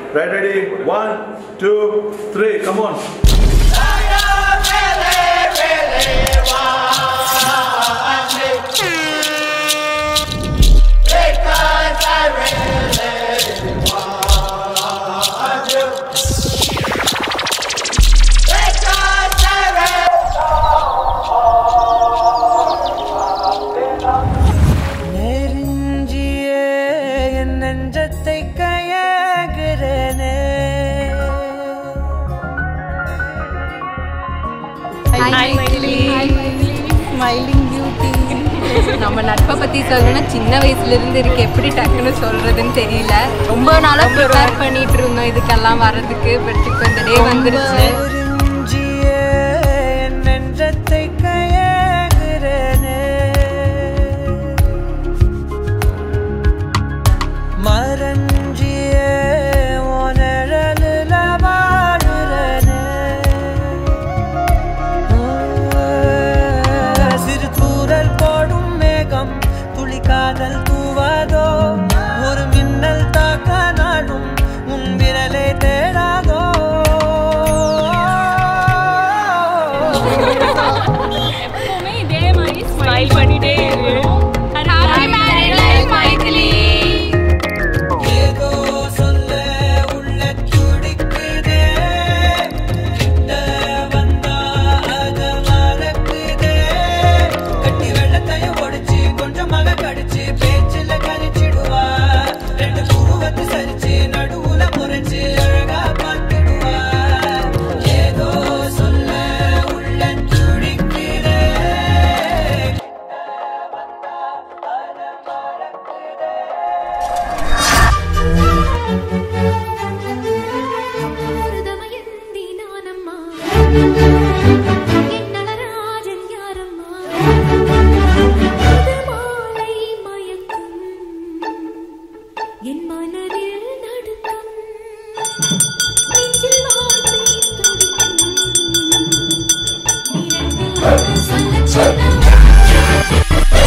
Right, ready? One, two, three. Come on. நெருஞ்சியே என் நெஞ்சத்தை கையாகிறனே smiling beauty நம்ம நட்பை பத்தி சொல்லணும்னா சின்ன வயசுல இருந்து இருக்கு எப்படி டக்குன்னு சொல்றதுன்னு தெரியல ரொம்ப நாளா ப்ரிப்பேர் பண்ணிட்டு இருந்தோம் இதுக்கெல்லாம் வர்றதுக்கு பட் இப்போ இந்த டே வந்துருச்சு நெருஞ்சியே என் நெஞ்சத்தை கையாகிறனே மறஞ்சியே உனழலுல வாழுறனே சிறு தூரல் போடும் மேகம் துளி காதல் தூவாதோ ஒரு மின்னல் தாக்க நாடும் உன் விரலை தேடாதோ எப்பவுமே இதே மாதிரி ஸ்மைல் பண்ணிட்டே இரு ஏதோ சொல்ல உள்ள துடிக்குதே கிட்ட வந்தா அத மறக்குதே கட்டி வெள்ளத்தையும் ஒடிச்சு கொஞ்சமாக கடிச்சு பேச்சில கரிச்சிடுவா ரெண்டு புருவத்தை சரிச்சு நடுவுல முறைச்சு அழகா பார்த்துடுவா ஏதோ சொல்ல உள்ள துடிக்குதே மருதமயந்தி நானம்மா என்னழராஜன் யாரம்மா புது மாலை மயக்கும் என் மனதில் நடுக்கம் நெஞ்சில் வார்த்தை துடிக்கும் இரண்டில் ஒன்று சொல்லச் சொன்ன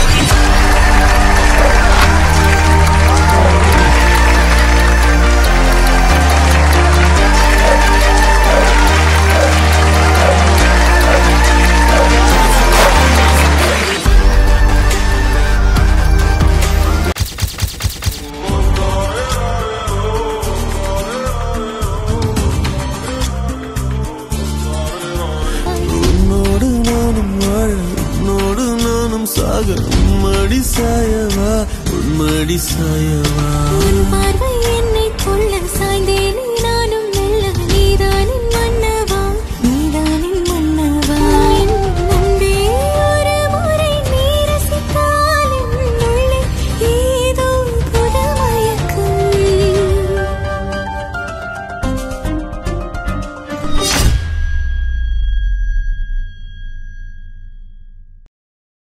உன்னோடு நானும் வாழ உன்னோடு நானும் சாக உம்மடி சாயவா உம்மடி சாயவா உன் பார்வை என்னை கொள்ள